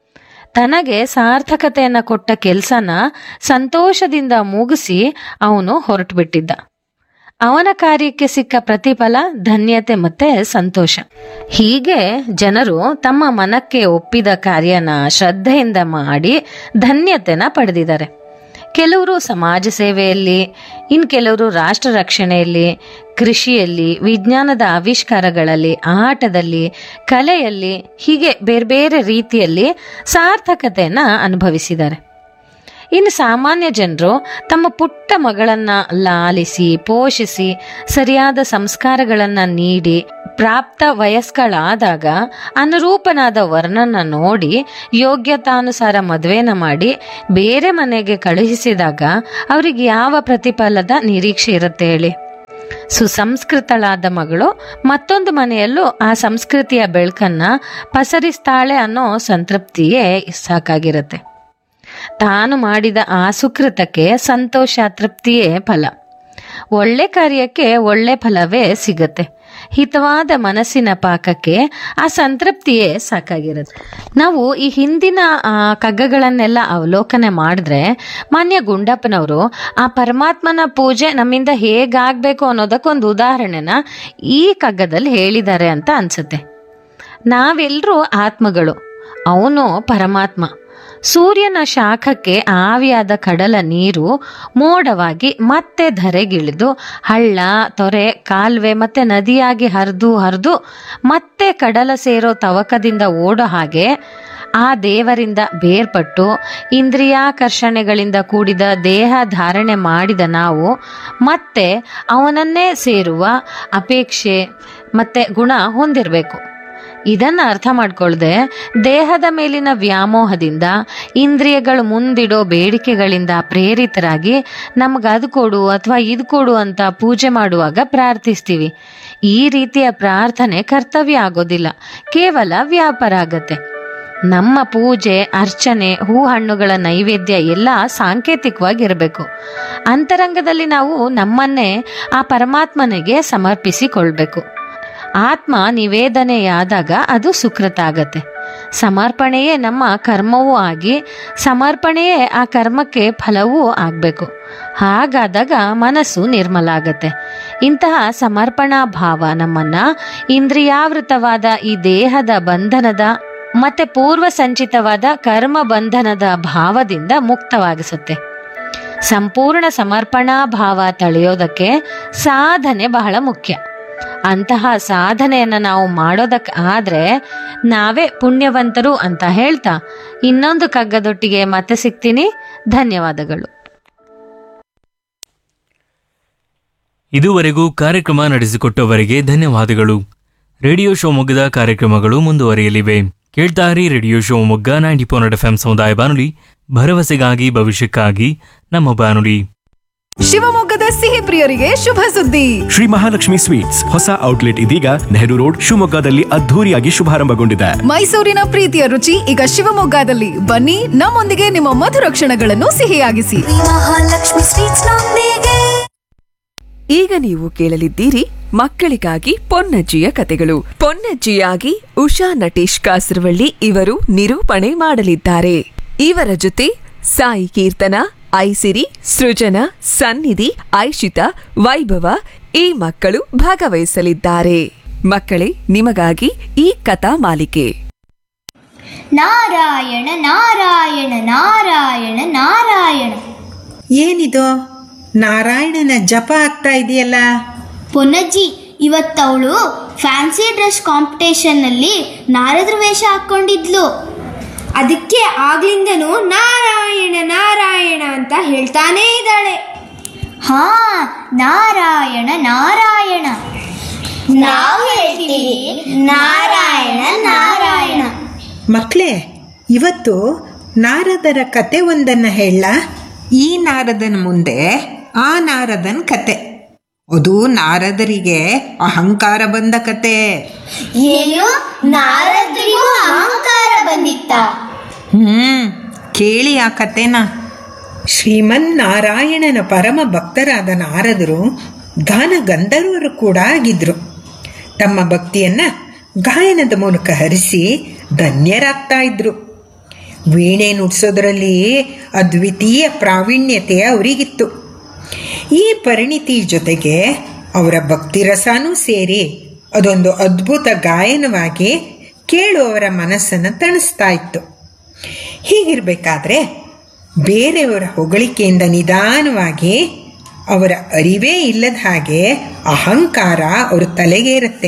ತನಗೆ ಸಾರ್ಥಕತೆಯನ್ನ ಕೊಟ್ಟ ಕೆಲ್ಸನ ಸಂತೋಷದಿಂದ ಮುಗಿಸಿ ಅವನು ಹೊರಟು ಬಿಟ್ಟಿದ್ದ ಅವನ ಕಾರ್ಯಕ್ಕೆ ಸಿಕ್ಕ ಪ್ರತಿಫಲ ಧನ್ಯತೆ ಮತ್ತೆ ಸಂತೋಷ ಹೀಗೆ ಜನರು ತಮ್ಮ ಮನಕ್ಕೆ ಒಪ್ಪಿದ ಕಾರ್ಯನ ಶ್ರದ್ಧೆಯಿಂದ ಮಾಡಿ ಧನ್ಯತೆನ ಪಡೆದಿದ್ದಾರೆ ಕೆಲವರು ಸಮಾಜ ಸೇವೆಯಲ್ಲಿ ಇನ್ ಕೆಲವರು ರಾಷ್ಟ್ರ ರಕ್ಷಣೆಯಲ್ಲಿ ಕೃಷಿಯಲ್ಲಿ ವಿಜ್ಞಾನದ ಆವಿಷ್ಕಾರಗಳಲ್ಲಿ ಆಟದಲ್ಲಿ ಕಲೆಯಲ್ಲಿ ಹೀಗೆ ಬೇರೆ ಬೇರೆ ರೀತಿಯಲ್ಲಿ ಸಾರ್ಥಕತೆಯನ್ನ ಅನುಭವಿಸಿದ್ದಾರೆ ಇನ್ನು ಸಾಮಾನ್ಯ ಜನರು ತಮ್ಮ ಪುಟ್ಟ ಮಗಳನ್ನ ಲಾಲಿಸಿ ಪೋಷಿಸಿ ಸರಿಯಾದ ಸಂಸ್ಕಾರಗಳನ್ನ ನೀಡಿ ಪ್ರಾಪ್ತ ವಯಸ್ಕಳಾದಾಗ ಅನುರೂಪನಾದ ವರ್ಣನ ನೋಡಿ ಯೋಗ್ಯತಾನುಸಾರ ಮದುವೆನ ಮಾಡಿ ಬೇರೆ ಮನೆಗೆ ಕಳುಹಿಸಿದಾಗ ಅವರಿಗೆ ಯಾವ ಪ್ರತಿಫಲದ ನಿರೀಕ್ಷೆ ಇರುತ್ತೆ ಹೇಳಿ ಸುಸಂಸ್ಕೃತಳಾದ ಮಗಳು ಮತ್ತೊಂದು ಮನೆಯಲ್ಲೂ ಆ ಸಂಸ್ಕೃತಿಯ ಬೆಳಕನ್ನ ಪಸರಿಸ್ತಾಳೆ ಅನ್ನೋ ಸಂತೃಪ್ತಿಯೇ ಸಾಕಾಗಿರುತ್ತೆ ತಾನು ಮಾಡಿದ ಆ ಸುಕೃತಕ್ಕೆ ಸಂತೋಷ ತೃಪ್ತಿಯೇ ಫಲ ಒಳ್ಳೆ ಕಾರ್ಯಕ್ಕೆ ಒಳ್ಳೆ ಫಲವೇ ಸಿಗತ್ತೆ ಹಿತವಾದ ಮನಸ್ಸಿನ ಪಾಕಕ್ಕೆ ಆ ಸಂತೃಪ್ತಿಯೇ ಸಾಕಾಗಿರುತ್ತೆ ನಾವು ಈ ಹಿಂದಿನ ಆ, ಕಗ್ಗಗಳನ್ನೆಲ್ಲ ಅವಲೋಕನೆ ಮಾಡಿದ್ರೆ ಮಾನ್ಯ ಗುಂಡಪ್ಪನವರು ಆ ಪರಮಾತ್ಮನ ಪೂಜೆ ನಮ್ಮಿಂದ ಹೇಗಾಗಬೇಕು ಅನ್ನೋದಕ್ಕೊಂದು ಉದಾಹರಣೆನ ಈ ಕಗ್ಗದಲ್ಲಿ ಹೇಳಿದ್ದಾರೆ ಅಂತ ಅನ್ಸುತ್ತೆ ನಾವೆಲ್ಲರೂ ಆತ್ಮಗಳು ಅವನು ಪರಮಾತ್ಮ ಸೂರ್ಯನ ಶಾಖಕ್ಕೆ ಆವಿಯಾದ ಕಡಲ ನೀರು ಮೋಡವಾಗಿ ಮತ್ತೆ ಧರೆಗಿಳಿದು ಹಳ್ಳ ತೊರೆ ಕಾಲುವೆ ಮತ್ತೆ ನದಿಯಾಗಿ ಹರಿದು ಹರಿದು ಮತ್ತೆ ಕಡಲ ಸೇರೋ ತವಕದಿಂದ ಓಡೋ ಹಾಗೆ ಆ ದೇವರಿಂದ ಬೇರ್ಪಟ್ಟು ಇಂದ್ರಿಯಾಕರ್ಷಣೆಗಳಿಂದ ಕೂಡಿದ ದೇಹ ಧಾರಣೆ ಮಾಡಿದ ನಾವು ಮತ್ತೆ ಅವನನ್ನೇ ಸೇರುವ ಅಪೇಕ್ಷೆ ಮತ್ತೆ ಗುಣ ಹೊಂದಿರಬೇಕು ಇದನ್ನ ಅರ್ಥ ಮಾಡ್ಕೊಳ್ದೆ ದೇಹದ ಮೇಲಿನ ವ್ಯಾಮೋಹದಿಂದ ಇಂದ್ರಿಯಗಳು ಮುಂದಿಡೋ ಬೇಡಿಕೆಗಳಿಂದ ಪ್ರೇರಿತರಾಗಿ ನಮ್ಗೆ ಅದು ಕೊಡು ಅಥವಾ ಇದು ಕೊಡು ಅಂತ ಪೂಜೆ ಮಾಡುವಾಗ ಪ್ರಾರ್ಥಿಸ್ತೀವಿ ಈ ರೀತಿಯ ಪ್ರಾರ್ಥನೆ ಕರ್ತವ್ಯ ಆಗೋದಿಲ್ಲ ಕೇವಲ ವ್ಯಾಪಾರ ಆಗತ್ತೆ ನಮ್ಮ ಪೂಜೆ ಅರ್ಚನೆ ಹೂ ಹಣ್ಣುಗಳ ನೈವೇದ್ಯ ಎಲ್ಲ ಸಾಂಕೇತಿಕವಾಗಿರಬೇಕು ಅಂತರಂಗದಲ್ಲಿ ನಾವು ನಮ್ಮನ್ನೇ ಆ ಪರಮಾತ್ಮನಿಗೆ ಸಮರ್ಪಿಸಿಕೊಳ್ಬೇಕು ಆತ್ಮ ನಿವೇದನೆಯಾದಾಗ ಅದು ಸುಕೃತ ಆಗತ್ತೆ ಸಮರ್ಪಣೆಯೇ ನಮ್ಮ ಕರ್ಮವೂ ಆಗಿ ಸಮರ್ಪಣೆಯೇ ಆ ಕರ್ಮಕ್ಕೆ ಫಲವೂ ಆಗಬೇಕು ಹಾಗಾದಾಗ ಮನಸ್ಸು ನಿರ್ಮಲ ಆಗತ್ತೆ ಇಂತಹ ಸಮರ್ಪಣಾ ಭಾವ ನಮ್ಮನ್ನ ಇಂದ್ರಿಯಾವೃತವಾದ ಈ ದೇಹದ ಬಂಧನದ ಮತ್ತೆ ಪೂರ್ವ ಸಂಚಿತವಾದ ಕರ್ಮ ಬಂಧನದ ಭಾವದಿಂದ ಮುಕ್ತವಾಗಿಸುತ್ತೆ ಸಂಪೂರ್ಣ ಸಮರ್ಪಣಾ ಭಾವ ತಳೆಯೋದಕ್ಕೆ ಸಾಧನೆ ಬಹಳ ಮುಖ್ಯ ಅಂತಹ ಸಾಧನೆಯನ್ನ ನಾವು ಮಾಡೋದಕ್ಕೆ ಆದ್ರೆ ನಾವೇ ಪುಣ್ಯವಂತರು ಅಂತ ಹೇಳ್ತಾ ಇನ್ನೊಂದು ಕಗ್ಗದೊಟ್ಟಿಗೆ ಮತ್ತೆ ಸಿಗ್ತೀನಿ ಧನ್ಯವಾದಗಳು ಇದುವರೆಗೂ ಕಾರ್ಯಕ್ರಮ ನಡೆಸಿಕೊಟ್ಟವರಿಗೆ ಧನ್ಯವಾದಗಳು ರೇಡಿಯೋ ಶಿವಮೊಗ್ಗದ ಕಾರ್ಯಕ್ರಮಗಳು ಮುಂದುವರಿಯಲಿವೆ ಕೇಳ್ತಾರಿ radio Shivamogga ninety point F ಸಮುದಾಯ ಬಾನುಲಿ ಭರವಸೆಗಾಗಿ ಭವಿಷ್ಯಕ್ಕಾಗಿ ನಮ್ಮ ಬಾನುಲಿ ಶಿವಮೊಗ್ಗದ ಸಿಹಿ ಪ್ರಿಯರಿಗೆ ಶುಭ ಸುದ್ದಿ ಶ್ರೀ ಮಹಾಲಕ್ಷ್ಮಿ ಸ್ವೀಟ್ಸ್ ಹೊಸ ಔಟ್ಲೆಟ್ ಇದೀಗ ನೆಹರು ರೋಡ್ ಶಿವಮೊಗ್ಗದಲ್ಲಿ ಅದ್ಧೂರಿಯಾಗಿ ಶುಭಾರಂಭಗೊಂಡಿದೆ ಮೈಸೂರಿನ ಪ್ರೀತಿಯ ರುಚಿ ಈಗ ಶಿವಮೊಗ್ಗದಲ್ಲಿ ಬನ್ನಿ ನಮ್ಮೊಂದಿಗೆ ನಿಮ್ಮ ಮಧುರ ಕ್ಷಣಗಳನ್ನು ಸಿಹಿಯಾಗಿಸಿ ಮಹಾಲಕ್ಷ್ಮಿ ಸ್ವೀಟ್ಸ್ ನೊಂದಿಗೆ ಈಗ ನೀವು ಕೇಳಲಿದ್ದೀರಿ ಮಕ್ಕಳಿಗಾಗಿ ಪೊನ್ನಜ್ಜಿಯ ಕತೆಗಳು ಪೊನ್ನಜ್ಜಿಯಾಗಿ ಉಷಾ ನಟೇಶ್ ಕಾಸರವಳ್ಳಿ ಇವರು ನಿರೂಪಣೆ ಮಾಡಲಿದ್ದಾರೆ ಇವರ ಜೊತೆ ಸಾಯಿ ಕೀರ್ತನ ಐಸಿರಿ ಸೃಜನ ಸನ್ನಿಧಿ ಐಶಿತಾ ವೈಭವ ಈ ಮಕ್ಕಳು ಭಾಗವಹಿಸಲಿದ್ದಾರೆ ಮಕ್ಕಳೇ ನಿಮಗಾಗಿ ಈ ಕಥಾ ಮಾಲಿಕೆ ನಾರಾಯಣ ನಾರಾಯಣ ನಾರಾಯಣ ನಾರಾಯಣ ಏನಿದು ನಾರಾಯಣನ ಜಪ ಆಗ್ತಾ ಇದೆಯಲ್ಲ ಪೊನ್ನಜ್ಜಿ ಇವತ್ತವಳು ಫ್ಯಾನ್ಸಿ ಡ್ರೆಸ್ ಕಾಂಪಿಟೇಷನ್ನಲ್ಲಿ ನಾರದ್ರ ವೇಷ ಹಾಕ್ಕೊಂಡಿದ್ಲು ಅದಕ್ಕೆ ಆಗ್ಲಿಂದನೂ ನಾರಾಯಣ ನಾರಾಯಣ ಅಂತ ಹೇಳ್ತಾನೇ ಇದ್ದಾಳೆ ಹಾ ನಾರಾಯಣ ನಾರಾಯಣ ನಾವು ಹೇಳ್ತೀವಿ ನಾರಾಯಣ ನಾರಾಯಣ ಮಕ್ಕಳೇ ಇವತ್ತು ನಾರದರ ಕತೆ ಒಂದನ್ನು ಹೇಳ ಈ ನಾರದನ ಮುಂದೆ ಆ ನಾರದನ್ ಕತೆ ಅದು ನಾರದರಿಗೆ ಅಹಂಕಾರ ಬಂದ ಕತೆ ಏನು ನಾರದರಿಗೂ ಅಹಂಕಾರ ಬಂದಿತ್ತ ಹ್ಮ್ ಕೇಳಿ ಆ ಕತೆನ ಶ್ರೀಮನ್ ನಾರಾಯಣನ ಪರಮ ಭಕ್ತರಾದ ನಾರದರು ಗಾನ ಗಂಧರ್ವರು ಕೂಡ ಆಗಿದ್ರು ತಮ್ಮ ಭಕ್ತಿಯನ್ನ ಗಾಯನದ ಮೂಲಕ ಹರಿಸಿ ಧನ್ಯರಾಗ್ತಾ ಇದ್ರು ವೀಣೆ ನುಡಿಸೋದ್ರಲ್ಲಿ ಅದ್ವಿತೀಯ ಪ್ರಾವೀಣ್ಯತೆ ಅವರಿಗಿತ್ತು ಈ ಪರಿಣಿತಿ ಜೊತೆಗೆ ಅವರ ಭಕ್ತಿ ರಸನೂ ಸೇರಿ ಅದೊಂದು ಅದ್ಭುತ ಗಾಯನವಾಗಿ ಕೇಳುವವರ ಮನಸ್ಸನ್ನು ತಣಿಸ್ತಾ ಇತ್ತು ಹೀಗಿರಬೇಕಾದ್ರೆ ಬೇರೆಯವರ ಹೊಗಳಿಕೆಯಿಂದ ನಿಧಾನವಾಗಿ ಅವರ ಅರಿವೇ ಇಲ್ಲದ ಹಾಗೆ ಅಹಂಕಾರ ಅವ್ರ ತಲೆಗೇರುತ್ತೆ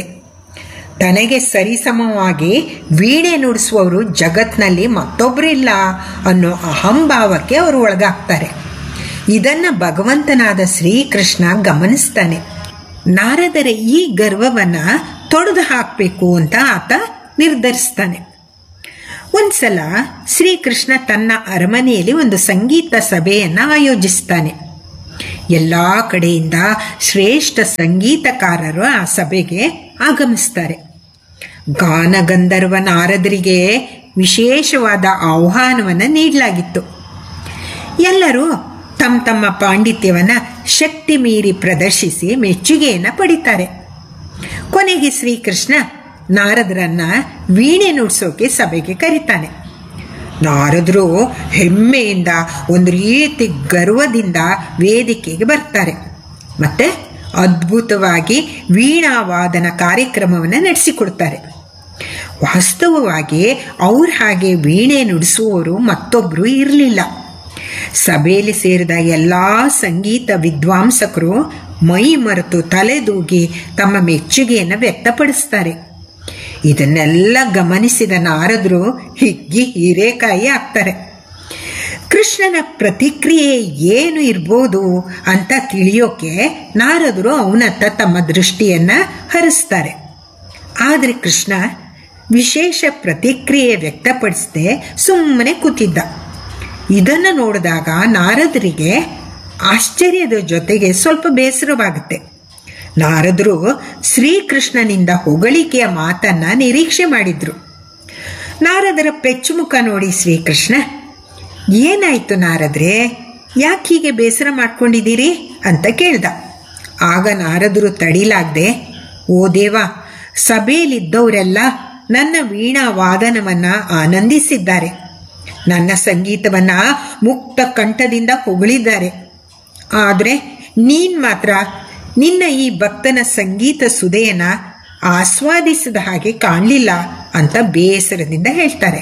ತನಗೆ ಸರಿಸಮವಾಗಿ ವೀಣೆ ನುಡಿಸುವವರು ಜಗತ್ನಲ್ಲಿ ಮತ್ತೊಬ್ಬರಿಲ್ಲ ಅನ್ನೋ ಅಹಂಭಾವಕ್ಕೆ ಅವರು ಒಳಗಾಗ್ತಾರೆ ಇದನ್ನು ಭಗವಂತನಾದ ಶ್ರೀಕೃಷ್ಣ ಗಮನಿಸ್ತಾನೆ ನಾರದರ ಈ ಗರ್ವವನ್ನು ತೊಡೆದು ಹಾಕಬೇಕು ಅಂತ ಆತ ನಿರ್ಧರಿಸ್ತಾನೆ ಒಂದ್ಸಲ ಶ್ರೀಕೃಷ್ಣ ತನ್ನ ಅರಮನೆಯಲ್ಲಿ ಒಂದು ಸಂಗೀತ ಸಭೆಯನ್ನು ಆಯೋಜಿಸ್ತಾನೆ ಎಲ್ಲ ಕಡೆಯಿಂದ ಶ್ರೇಷ್ಠ ಸಂಗೀತಕಾರರು ಆ ಸಭೆಗೆ ಆಗಮಿಸ್ತಾರೆ ಗಾನಗಂಧರ್ವ ನಾರದರಿಗೆ ವಿಶೇಷವಾದ ಆಹ್ವಾನವನ್ನು ನೀಡಲಾಗಿತ್ತು ಎಲ್ಲರೂ ತಮ್ಮ ತಮ್ಮ ಪಾಂಡಿತ್ಯವನ್ನು ಶಕ್ತಿ ಮೀರಿ ಪ್ರದರ್ಶಿಸಿ ಮೆಚ್ಚುಗೆಯನ್ನು ಪಡಿತಾರೆ ಕೊನೆಗೆ ಶ್ರೀಕೃಷ್ಣ ನಾರದರನ್ನ ವೀಣೆ ನುಡ್ಸೋಕೆ ಸಭೆಗೆ ಕರೀತಾನೆ ನಾರದರು ಹೆಮ್ಮೆಯಿಂದ ಒಂದು ರೀತಿ ಗರ್ವದಿಂದ ವೇದಿಕೆಗೆ ಬರ್ತಾರೆ ಮತ್ತೆ ಅದ್ಭುತವಾಗಿ ವೀಣಾವಾದನ ಕಾರ್ಯಕ್ರಮವನ್ನು ನಡೆಸಿಕೊಡ್ತಾರೆ ವಾಸ್ತವವಾಗಿ ಅವ್ರ ಹಾಗೆ ವೀಣೆ ನುಡಿಸುವವರು ಮತ್ತೊಬ್ಬರು ಇರಲಿಲ್ಲ ಸಭೆಯಲ್ಲಿ ಸೇರಿದ ಎಲ್ಲ ಸಂಗೀತ ವಿದ್ವಾಂಸಕರು ಮೈ ಮರೆತು ತಲೆದೂಗಿ ತಮ್ಮ ಮೆಚ್ಚುಗೆಯನ್ನು ವ್ಯಕ್ತಪಡಿಸ್ತಾರೆ ಇದನ್ನೆಲ್ಲ ಗಮನಿಸಿದ ನಾರದರು ಹಿಗ್ಗಿ ಹೀರೇಕಾಯಿ ಆಗ್ತಾರೆ ಕೃಷ್ಣನ ಪ್ರತಿಕ್ರಿಯೆ ಏನು ಇರ್ಬೋದು ಅಂತ ತಿಳಿಯೋಕೆ ನಾರದರು ಅವನತ್ತ ತಮ್ಮ ದೃಷ್ಟಿಯನ್ನ ಹರಿಸ್ತಾರೆ ಆದರೆ ಕೃಷ್ಣ ವಿಶೇಷ ಪ್ರತಿಕ್ರಿಯೆ ವ್ಯಕ್ತಪಡಿಸದೆ ಸುಮ್ಮನೆ ಕೂತಿದ್ದ ಇದನ್ನು ನೋಡಿದಾಗ ನಾರದರಿಗೆ ಆಶ್ಚರ್ಯದ ಜೊತೆಗೆ ಸ್ವಲ್ಪ ಬೇಸರವಾಗುತ್ತೆ ನಾರದರು ಶ್ರೀಕೃಷ್ಣನಿಂದ ಹೊಗಳಿಕೆಯ ಮಾತನ್ನ ನಿರೀಕ್ಷೆ ಮಾಡಿದ್ರು ನಾರದರ ಪೆಚ್ಚುಮುಖ ನೋಡಿ ಶ್ರೀಕೃಷ್ಣ ಏನಾಯ್ತು ನಾರದ್ರೆ ಯಾಕೆ ಹೀಗೆ ಬೇಸರ ಮಾಡ್ಕೊಂಡಿದ್ದೀರಿ ಅಂತ ಕೇಳ್ದ ಆಗ ನಾರದರು ತಡಿಲಾಗ್ದೆ ಓ ದೇವ ಸಭೆಯಲ್ಲಿದ್ದವರೆಲ್ಲ ನನ್ನ ವೀಣಾ ವಾದನವನ್ನ ಆನಂದಿಸಿದ್ದಾರೆ ನನ್ನ ಸಂಗೀತವನ್ನ ಮುಕ್ತ ಕಂಠದಿಂದ ಹೊಗಳಿದ್ದಾರೆ ಆದರೆ ನೀನ್ ಮಾತ್ರ ನಿನ್ನ ಈ ಭಕ್ತನ ಸಂಗೀತ ಸುದೆಯನ್ನ ಆಸ್ವಾದಿಸಿದ ಹಾಗೆ ಕಾಣಲಿಲ್ಲ ಅಂತ ಬೇಸರದಿಂದ ಹೇಳ್ತಾರೆ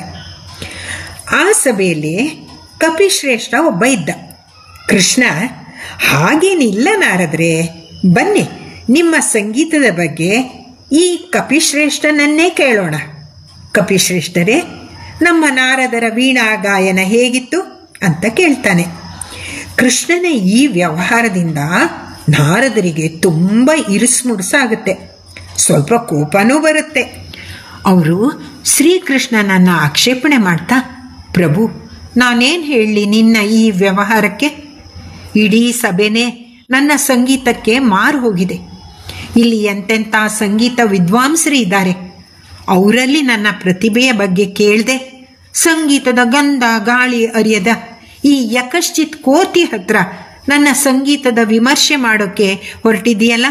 ಆ ಸಭೆಯಲ್ಲಿ ಕಪಿಶ್ರೇಷ್ಠ ಒಬ್ಬ ಇದ್ದ ಕೃಷ್ಣ ಹಾಗೇನಿಲ್ಲ ನಾರದ್ರೆ ಬನ್ನಿ ನಿಮ್ಮ ಸಂಗೀತದ ಬಗ್ಗೆ ಈ ಕಪಿಶ್ರೇಷ್ಠನನ್ನೇ ಕೇಳೋಣ ಕಪಿಶ್ರೇಷ್ಠರೇ ನಮ್ಮ ನಾರದರ ವೀಣಾ ಗಾಯನ ಹೇಗಿತ್ತು ಅಂತ ಕೇಳ್ತಾನೆ ಕೃಷ್ಣನ ಈ ವ್ಯವಹಾರದಿಂದ ನಾರದರಿಗೆ ತುಂಬ ಇರಿಸುಮುರುಸಾಗುತ್ತೆ ಸ್ವಲ್ಪ ಕೋಪನೂ ಬರುತ್ತೆ ಅವರು ಶ್ರೀಕೃಷ್ಣನನ್ನ ಆಕ್ಷೇಪಣೆ ಮಾಡ್ತಾ ಪ್ರಭು ನಾನೇನು ಹೇಳಲಿ ನಿನ್ನ ಈ ವ್ಯವಹಾರಕ್ಕೆ ಇಡೀ ಸಭೆನೇ ನನ್ನ ಸಂಗೀತಕ್ಕೆ ಮಾರು ಹೋಗಿದೆ ಇಲ್ಲಿ ಎಂತೆಂಥ ಸಂಗೀತ ವಿದ್ವಾಂಸರು ಇದ್ದಾರೆ ಅವರಲ್ಲಿ ನನ್ನ ಪ್ರತಿಭೆಯ ಬಗ್ಗೆ ಕೇಳದೆ ಸಂಗೀತದ ಗಂಧ ಗಾಳಿ ಅರಿಯದ ಈ ಯಕಶ್ಚಿತ್ ಕೋತಿ ಹತ್ರ ನನ್ನ ಸಂಗೀತದ ವಿಮರ್ಶೆ ಮಾಡೋಕ್ಕೆ ಹೊರಟಿದೆಯಲ್ಲ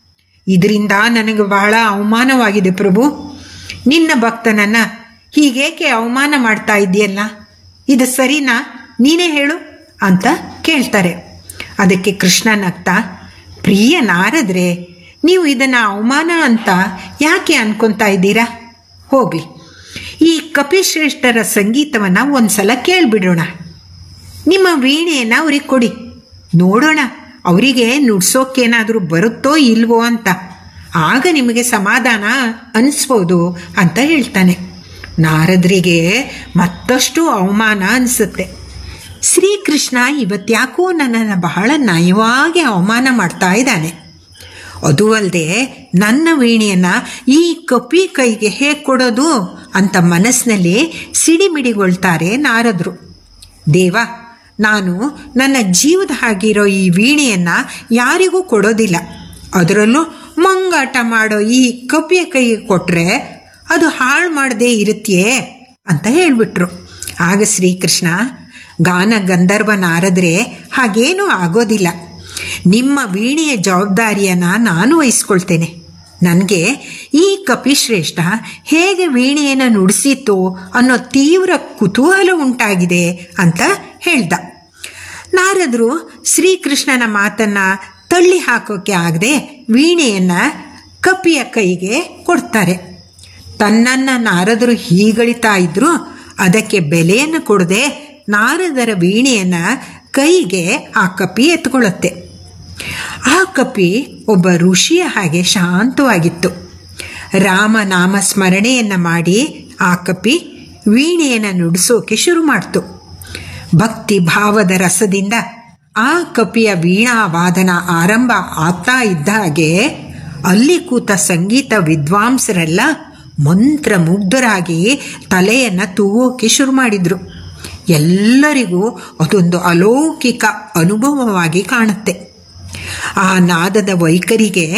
ಇದರಿಂದ ನನಗೆ ಬಹಳ ಅವಮಾನವಾಗಿದೆ ಪ್ರಭು ನಿನ್ನ ಭಕ್ತನನ್ನ ಹೀಗೇಕೆ ಅವಮಾನ ಮಾಡ್ತಾ ಇದೆಯಲ್ಲ ಇದು ಸರಿನಾ ನೀನೇ ಹೇಳು ಅಂತ ಕೇಳ್ತಾರೆ ಅದಕ್ಕೆ ಕೃಷ್ಣ ನಗ್ತಾ ಪ್ರಿಯ ನಾರದ್ರೆ ನೀವು ಇದನ್ನು ಅವಮಾನ ಅಂತ ಯಾಕೆ ಅನ್ಕೊತಾ ಇದ್ದೀರಾ ಹೋಗ್ಲಿ ಈ ಕಪಿಶ್ರೇಷ್ಠರ ಸಂಗೀತವನ್ನು ಒಂದ್ಸಲ ಕೇಳಿಬಿಡೋಣ ನಿಮ್ಮ ವೀಣೆಯನ್ನು ಅವ್ರಿಗೆ ಕೊಡಿ ನೋಡೋಣ ಅವರಿಗೆ ನುಡ್ಸೋಕ್ಕೇನಾದರೂ ಬರುತ್ತೋ ಇಲ್ವೋ ಅಂತ ಆಗ ನಿಮಗೆ ಸಮಾಧಾನ ಅನಿಸ್ಬೋದು ಅಂತ ಹೇಳ್ತಾನೆ ನಾರದರಿಗೆ ಮತ್ತಷ್ಟು ಅವಮಾನ ಅನಿಸುತ್ತೆ ಶ್ರೀಕೃಷ್ಣ ಇವತ್ತ್ಯಾಕೋ ನನ್ನನ್ನು ಬಹಳ ನಯವಾಗಿ ಅವಮಾನ ಮಾಡ್ತಾ ಇದ್ದಾನೆ ಅದು ಅಲ್ಲದೆ ನನ್ನ ವೀಣೆಯನ್ನು ಈ ಕಪಿ ಕೈಗೆ ಹೇಗೆ ಕೊಡೋದು ಅಂತ ಮನಸ್ಸಿನಲ್ಲಿ ಸಿಡಿಮಿಡಿಗೊಳ್ತಾರೆ ನಾರದರು ದೇವ ನಾನು ನನ್ನ ಜೀವದ ಹಾಗಿರೋ ಈ ವೀಣೆಯನ್ನು ಯಾರಿಗೂ ಕೊಡೋದಿಲ್ಲ ಅದರಲ್ಲೂ ಮಂಗಾಟ ಮಾಡೋ ಈ ಕಪಿಯ ಕೈಗೆ ಕೊಟ್ಟರೆ ಅದು ಹಾಳು ಮಾಡದೇ ಇರುತ್ತೆಯೇ ಅಂತ ಹೇಳಿಬಿಟ್ರು ಆಗ ಶ್ರೀಕೃಷ್ಣ ಗಾನ ಗಂಧರ್ವ ನಾರದ್ರೆ ಹಾಗೇನೂ ಆಗೋದಿಲ್ಲ ನಿಮ್ಮ ವೀಣೆಯ ಜವಾಬ್ದಾರಿಯನ್ನು ನಾನು ವಹಿಸ್ಕೊಳ್ತೇನೆ ನನಗೆ ಈ ಕಪಿಶ್ರೇಷ್ಠ ಹೇಗೆ ವೀಣೆಯನ್ನು ನುಡಿಸಿತು ಅನ್ನೋ ತೀವ್ರ ಕುತೂಹಲ ಉಂಟಾಗಿದೆ ಅಂತ ಹೇಳ್ದ ನಾರದರು ಶ್ರೀಕೃಷ್ಣನ ಮಾತನ್ನ ತಳ್ಳಿ ಹಾಕೋಕೆ ಆಗದೆ ವೀಣೆಯನ್ನು ಕಪಿಯ ಕೈಗೆ ಕೊಡ್ತಾರೆ ತನ್ನನ್ನು ನಾರದರು ಹೀಗಳಿತಾ ಇದ್ರು ಅದಕ್ಕೆ ಬೆಲೆಯನ್ನು ಕೊಡದೆ ನಾರದರ ವೀಣೆಯನ್ನು ಕೈಗೆ ಆ ಕಪಿ ಎತ್ಕೊಳ್ಳುತ್ತೆ ಆ ಕಪಿ ಒಬ್ಬ ಋಷಿಯ ಹಾಗೆ ಶಾಂತವಾಗಿತ್ತು ರಾಮನಾಮ ಸ್ಮರಣೆಯನ್ನು ಮಾಡಿ ಆ ಕಪಿ ವೀಣೆಯನ್ನು ನುಡಿಸೋಕೆ ಶುರು ಮಾಡ್ತು ಭಕ್ತಿ ಭಾವದ ರಸದಿಂದ ಆ ಕಪಿಯ ವೀಣಾ ವಾದನ ಆರಂಭ ಆಗ್ತಾ ಇದ್ದ ಹಾಗೆ ಅಲ್ಲಿ ಕೂತ ಸಂಗೀತ ವಿದ್ವಾಂಸರೆಲ್ಲ ಮಂತ್ರಮುಗ್ಧರಾಗಿ ತಲೆಯನ್ನು ತೂಗೋಕೆ ಶುರು ಮಾಡಿದ್ರು ಎಲ್ಲರಿಗೂ ಅದೊಂದು ಅಲೌಕಿಕ ಅನುಭವವಾಗಿ ಕಾಣುತ್ತೆ ಆ ನಾದದ ವೈಖರಿಗೆ